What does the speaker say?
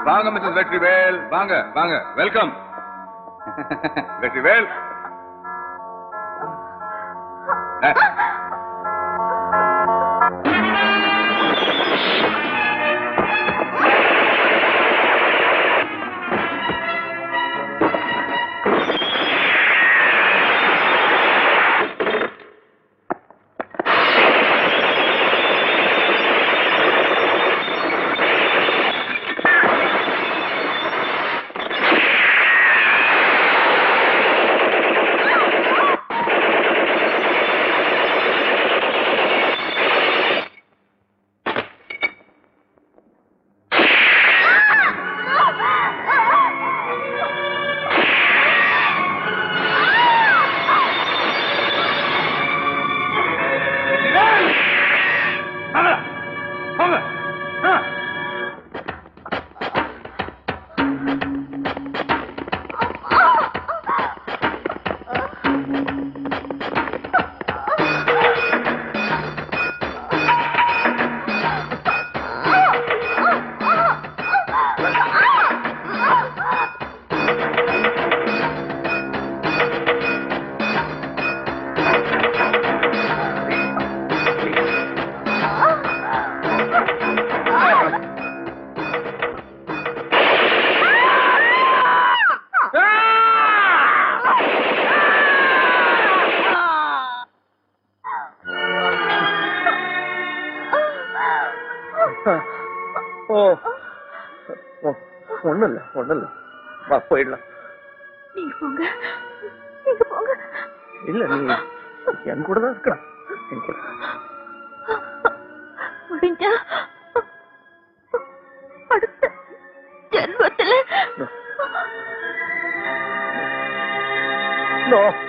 வாங்க மிஸ்டர் வெற்றிவேல் வாங்க வாங்க வெல்கம் வெற்றிவேல் அஹ், வெற்றிவேல்! வாங்க, வாங்க. ஆ. ஓ ஒண்ணும் இல்ல ஒண்ணும் இல்ல வா போயிடலாம் நீங்க போங்க நீங்க போங்க இல்ல நீ என் கூட தான் இருக்கணும் என் கூட முடிஞ்சா அடுத்த ஜென்மத்துல நோ